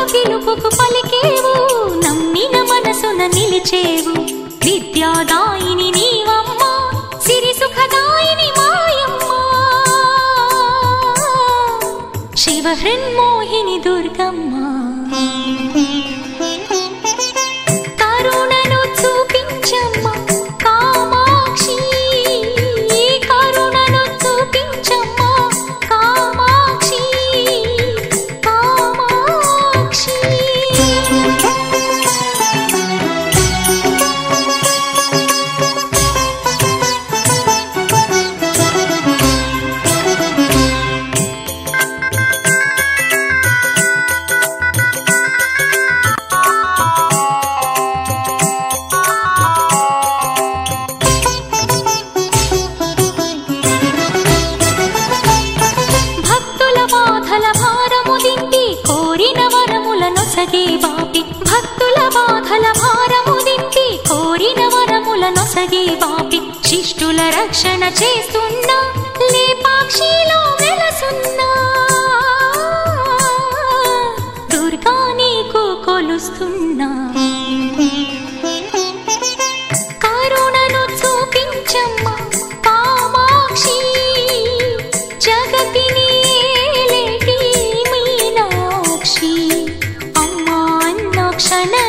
పిలుపుకు పలికేవు నమ్మిన మనసున నిలిచేవు విద్యాదాయిని నీవమ్మ సిరి సుఖదాయిని మాయమ్మ శివ హృన్మోహిని దుర్గమ్మ కరుణను చూపించమ్మ కామాక్షి కరుణను చూపించమ్మ కామాక్షి కామాక్షి భక్తుల బాధల భారము దిండి కోరిన వరములను సగే బాపి భక్తుల బాధల భారము దిండి కోరిన వరములను సగే బాపి శిష్టుల రక్షణ చేస్తున్నా లేపాక్షిలో వెలసున్నా దుర్గా నీకు కొలుస్తున్నా కరుణను చూపించమ్మ కామాక్షి జగతిని ఏలేటి మీనాక్షి అమ్మా అన్న క్షణ